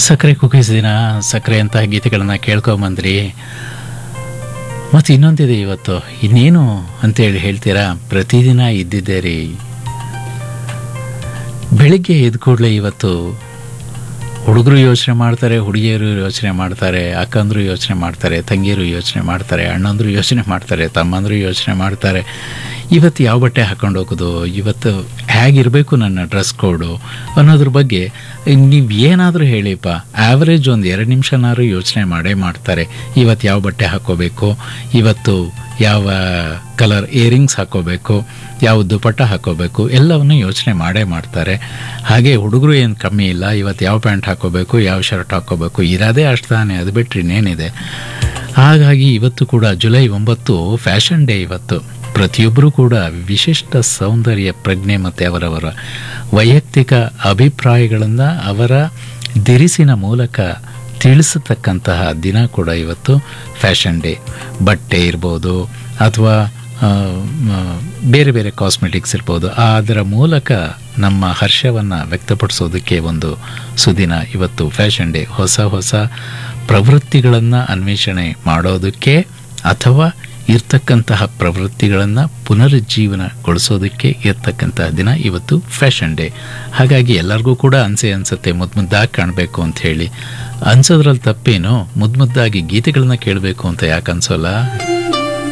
ಸಕ್ಕರೆ ಕುಕೀಸ್ ದಿನ ಸಕ್ಕರೆ ಅಂತಹ ಗೀತೆಗಳನ್ನು ಕೇಳ್ಕೊಂಬಂದ್ರಿ ಮತ್ತು ಇನ್ನೊಂದಿದೆ ಇವತ್ತು ಇನ್ನೇನು ಅಂತೇಳಿ ಹೇಳ್ತೀರಾ ಪ್ರತಿದಿನ ಇದ್ದಿದ್ದೇ ರೀ ಬೆಳಿಗ್ಗೆ ಎದ್ದ ಕೂಡಲೇ ಇವತ್ತು ಹುಡುಗರು ಯೋಚನೆ ಮಾಡ್ತಾರೆ ಹುಡುಗಿಯರು ಯೋಚನೆ ಮಾಡ್ತಾರೆ ಅಕ್ಕಂದರು ಯೋಚನೆ ಮಾಡ್ತಾರೆ ತಂಗಿಯರು ಯೋಚನೆ ಮಾಡ್ತಾರೆ ಅಣ್ಣಂದರು ಯೋಚನೆ ಮಾಡ್ತಾರೆ ತಮ್ಮಂದರು ಯೋಚನೆ ಮಾಡ್ತಾರೆ ಇವತ್ತು ಯಾವ ಬಟ್ಟೆ ಹಾಕೊಂಡು ಹೋಗೋದು ಇವತ್ತು ಹೇಗಿರಬೇಕು ನನ್ನ ಡ್ರೆಸ್ ಕೋಡು ಅನ್ನೋದ್ರ ಬಗ್ಗೆ ನೀವು ಏನಾದರೂ ಹೇಳಿಪ್ಪ ಆ್ಯಾವ್ರೇಜ್ ಒಂದು ಎರಡು ನಿಮಿಷನಾದ್ರು ಯೋಚನೆ ಮಾಡೇ ಮಾಡ್ತಾರೆ ಇವತ್ತು ಯಾವ ಬಟ್ಟೆ ಹಾಕೋಬೇಕು ಇವತ್ತು ಯಾವ ಕಲರ್ ಇಯರಿಂಗ್ಸ್ ಹಾಕೋಬೇಕು ಯಾವ ದುಪಟ್ಟ ಹಾಕೋಬೇಕು ಎಲ್ಲವನ್ನು ಯೋಚನೆ ಮಾಡೇ ಮಾಡ್ತಾರೆ ಹಾಗೆ ಹುಡುಗರು ಏನು ಕಮ್ಮಿ ಇಲ್ಲ ಇವತ್ತು ಯಾವ ಪ್ಯಾಂಟ್ ಹಾಕೋಬೇಕು ಯಾವ ಶರ್ಟ್ ಹಾಕೋಬೇಕು ಇರೋದೇ ಅಷ್ಟು ತಾನೇ ಅದು ಬಿಟ್ಟರೆ ಇನ್ನೇನಿದೆ ಹಾಗಾಗಿ ಇವತ್ತು ಕೂಡ ಜುಲೈ ಒಂಬತ್ತು ಫ್ಯಾಷನ್ ಡೇ ಇವತ್ತು ಪ್ರತಿಯೊಬ್ಬರೂ ಕೂಡ ವಿಶಿಷ್ಟ ಸೌಂದರ್ಯ ಪ್ರಜ್ಞೆ ಮತ್ತು ಅವರವರ ವೈಯಕ್ತಿಕ ಅಭಿಪ್ರಾಯಗಳನ್ನು ಅವರ ದಿರಿಸಿನ ಮೂಲಕ ತಿಳಿಸತಕ್ಕಂತಹ ದಿನ ಕೂಡ ಇವತ್ತು ಫ್ಯಾಷನ್ ಡೇ ಬಟ್ಟೆ ಇರ್ಬೋದು ಅಥವಾ ಆ, ಮ, ಬೇರೆ ಬೇರೆ ಕಾಸ್ಮೆಟಿಕ್ಸ್ ಇರ್ಬೋದು ಅದರ ಮೂಲಕ ನಮ್ಮ ಹರ್ಷವನ್ನು ವ್ಯಕ್ತಪಡಿಸೋದಕ್ಕೆ ಒಂದು ಸುದಿನ ಇವತ್ತು ಫ್ಯಾಷನ್ ಡೇ ಹೊಸ ಹೊಸ ಪ್ರವೃತ್ತಿಗಳನ್ನು ಅನ್ವೇಷಣೆ ಮಾಡೋದಕ್ಕೆ ಅಥವಾ ಇರ್ತಕ್ಕಂತಹ ಪ್ರವೃತ್ತಿಗಳನ್ನು ಪುನರುಜ್ಜೀವನಗೊಳಿಸೋದಕ್ಕೆ ಇರ್ತಕ್ಕಂತಹ ದಿನ ಇವತ್ತು ಫ್ಯಾಷನ್ ಡೇ ಹಾಗಾಗಿ ಎಲ್ಲರಿಗೂ ಕೂಡ ಅನ್ಸೆ ಅನ್ಸುತ್ತೆ ಮುದ್ದು ಮುದ್ದಾಗಿ ಕಾಣಬೇಕು ಅಂತ ಹೇಳಿ ಅನ್ಸೋದ್ರಲ್ಲಿ ತಪ್ಪೇನು ಮುದ್ದು ಮುದ್ದಾಗಿ ಗೀತೆಗಳನ್ನ ಕೇಳಬೇಕು ಅಂತ ಯಾಕೆ ಅನ್ಸೋಲ್ಲ